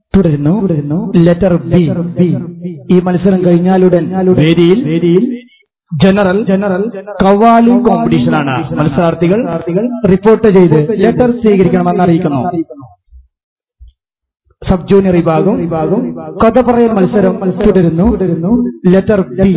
തുടരുന്നു തുടരുന്നു letter B ഈ മത്സരം കഴിഞ്ഞാലുടൻ വേദിയിൽ വേദിയിൽ ജനറൽ ജനറൽ കവാലി കോമ്പറ്റീഷൻ ആണ് മത്സരാർത്ഥികൾ റിപ്പോർട്ട് ചെയ്ത് ലെറ്റർ സ്വീകരിക്കണമെന്ന് അറിയിക്കുന്നു സബ് ജൂനിയർ വിഭാഗം വിഭാഗം കഥ പറയൽ മത്സരം തുടരുന്നു തുടരുന്നു ലെറ്റർ ബി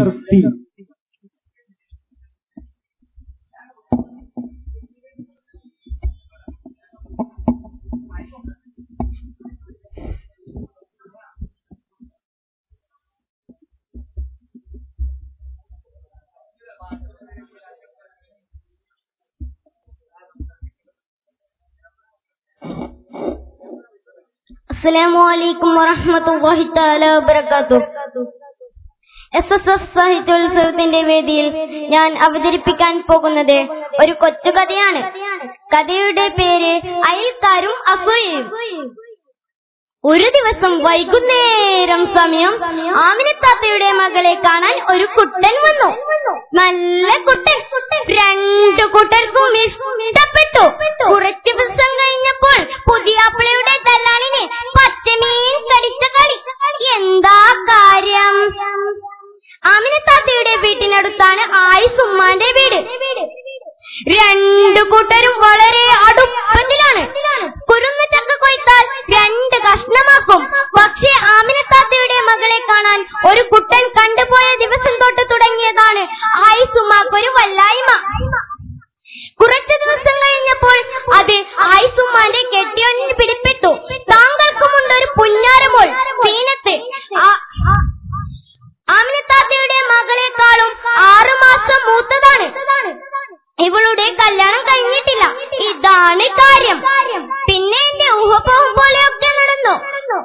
അസ്സലാമു അലൈക്കും വറഹ്മത്തുള്ളാഹി തആല വബറകാതുഹു എസ് എസ് എസ് സാഹിത്യോത്സവത്തിന്റെ വേദിയിൽ ഞാൻ അവതരിപ്പിക്കാൻ പോകുന്നത് ഒരു കൊച്ചു കഥയാണ് കഥയുടെ പേര് അയൽക്കാരും അസൂയയും ഒരു ദിവസം വൈകുന്നേരം സമയം ആമിനത്താത്തയുടെ മകളെ കാണാൻ ഒരു കുട്ടൻ വന്നു നല്ല കുട്ടൻ രണ്ടു കുട്ടർക്കും ഇഷ്ടപ്പെട്ടു കുറച്ചു ദിവസം കഴിഞ്ഞപ്പോൾ പുതിയാപ്പിളയുടെ ദല്ലാളിന് പച്ചമീൻ കടിച്ച കളി എന്താ കാര്യം ആമിനത്താത്തയുടെ വീട്ടിനടുത്താണ് ആയിസുമ്മാന്റെ വീട് രണ്ടു കൂട്ടരും വളരെ അടുപ്പത്തിലാണ് കുരുന്ന് ചക്ക കൊയ്ത്താൽ രണ്ട് കഷ്ണമാക്കും പക്ഷേ ആമിനത്താത്തയുടെ മകളെ കാണാൻ ഒരു കുട്ടൻ കണ്ടുപോയ ദിവസം തൊട്ട് തുടങ്ങിയതാണ് ആയിസുമാക്കൊരു വല്ലായ്മ കുറച്ചു ദിവസം കഴിഞ്ഞപ്പോൾ അത് ആയിസുമ്മാന്റെ കെട്ടിയോണിന് പിടിപ്പെട്ടു താങ്കൾക്കുമുണ്ട് ഒരു പുന്നാരമോൾ സീനത്ത് ആ- ആമിനത്താത്തയുടെ മകളെക്കാളും ആറുമാസം മൂത്തതാണ് ഇവളുടെ കല്യാണം കഴിഞ്ഞിട്ടില്ല ഇതാണ് കാര്യം പിന്നെ എന്റെ ഊഹപ്പോഹം പോലെയൊക്കെ നടന്നു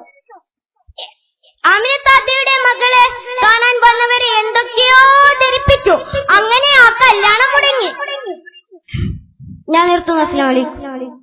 ആമിനത്താത്തയുടെ മകളെ കാണാൻ വന്നവരെ എന്തൊക്കെയോ ധരിപ്പിച്ചു അങ്ങനെ ആ കല്യാണം മുടങ്ങി ഞാൻ നിർത്തുന്നു അസ്സലാമു അലൈക്കും